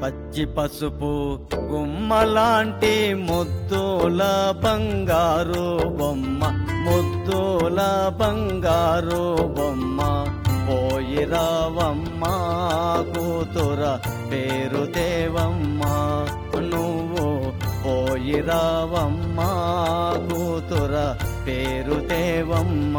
పచ్చి పసుపు గుమ్మలాంటి ముద్దుల బంగారు బొమ్మ ముద్దుల బంగారు బొమ్మ పోయి రావమ్మ కూతుర పేరు దేవమ్మ నువ్వు పోయి రావమ్మ కూతుర పేరు దేవమ్మ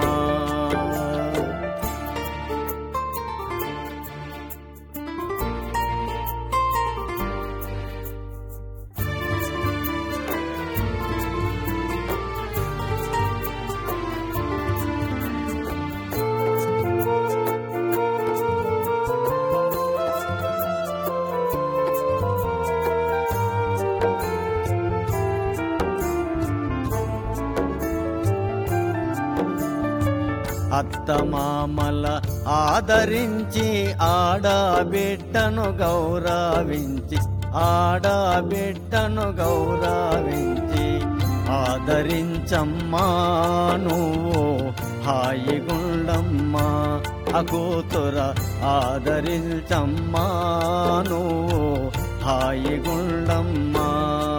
అత్తమామల ఆదరించి ఆడబిడ్డను గౌరవించి ఆడబిడ్డను గౌరవించి ఆదరించమ్మా నువ్వు హాయిగుండమ్మా ఆ కూతుర ఆదరించమ్మా నువ్వు హాయిగుండమ్మా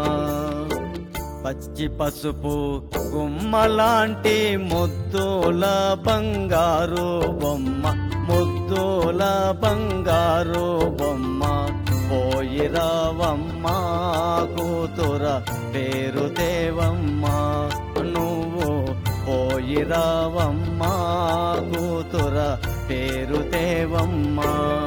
పచ్చి పసుపు గుమ్మలాంటి ముద్దుల బంగారు బొమ్మ ముద్దుల బంగారు బొమ్మ పోయి రావమ్మ కూతుర పేరు దేవమ్మ నువ్వు పోయి రావమ్మ కూతుర పేరు దేవమ్మ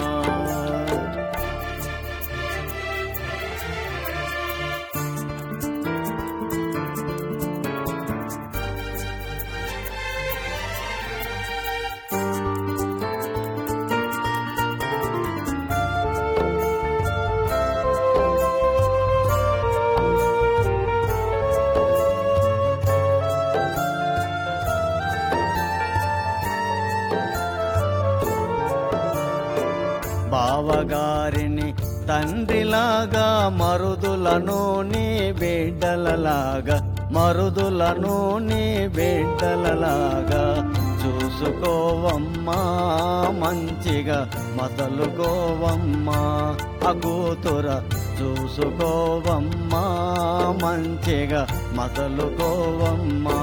బావగారిని తండ్రిలాగా మరుదులను నీ బిడ్డలలాగా మరుదులను నీ బిడ్డలలాగా చూసుకోవమ్మా మంచిగా మసలుకోవమ్మా ఆ కూతుర చూసుకోవమ్మా మంచిగా మసలుకోవమ్మా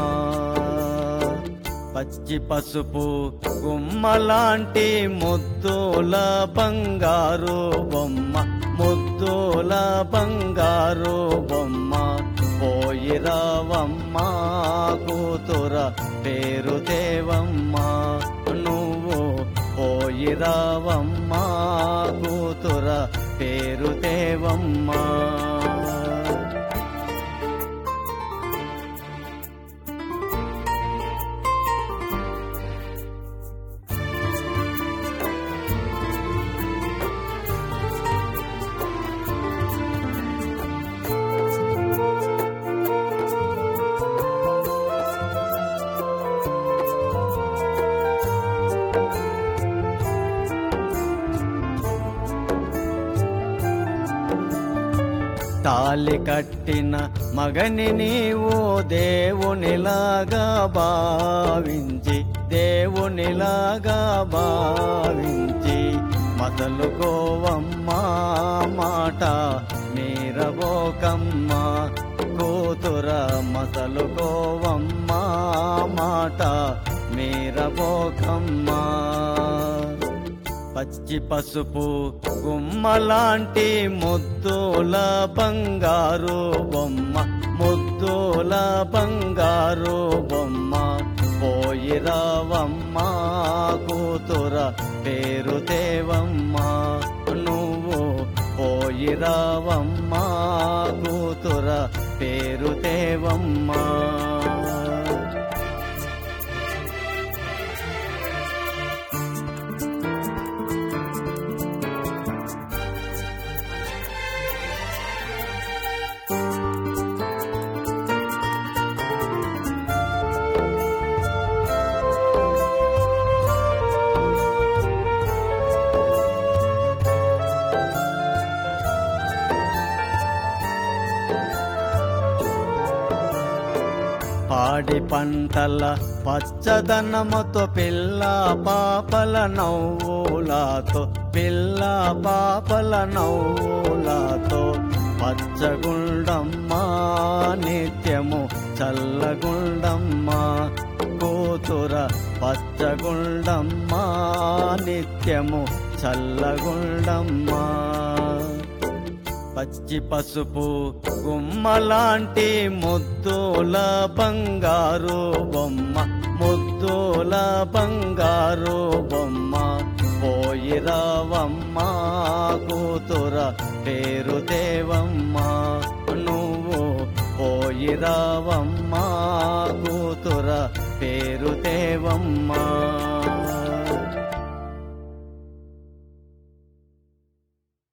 పచ్చి పసుపు గుమ్మలాంటి ముద్దుల బంగారు బొమ్మ ముద్దుల బంగారు బొమ్మ పోయి రావమ్మ కూతుర పేరు దేవమ్మ నువ్వు పోయి రావమ్మ కూతుర పేరు దేవమ్మ తాలి కట్టిన మగని నీవు దేవునిలాగా భావించి దేవునిలాగా భావించి మసలుకోవమ్మా మాట మీరబోకమ్మా కూతుర మసలుకోవమ్మా మాట మీరబోకమ్మా పచ్చి పసుపు గుమ్మలాంటి ముద్దుల బంగారు బొమ్మ ముద్దుల బంగారు బొమ్మ పోయి రావమ్మ కూతుర పేరు దేవమ్మ నువ్వు పోయి రావమ్మ కూతుర పేరు దేవమ్మ పాడి పంటల పచ్చదనముతో పిల్ల పాపల నవ్వులాతో పిల్ల పాపల నవ్వులాతో పచ్చగుండమ్మా నిత్యము చల్లగుండమ్మా కూతుర పచ్చగుండమ్మా నిత్యము చల్లగుండమ్మా పచ్చి పసుపు గుమ్మలాంటి ముద్దుల బంగారు బొమ్మ ముద్దుల బంగారు బొమ్మ పోయి రావమ్మ కూతుర పేరు దేవమ్మ నువ్వు పోయి రావమ్మ కూతుర పేరు దేవమ్మ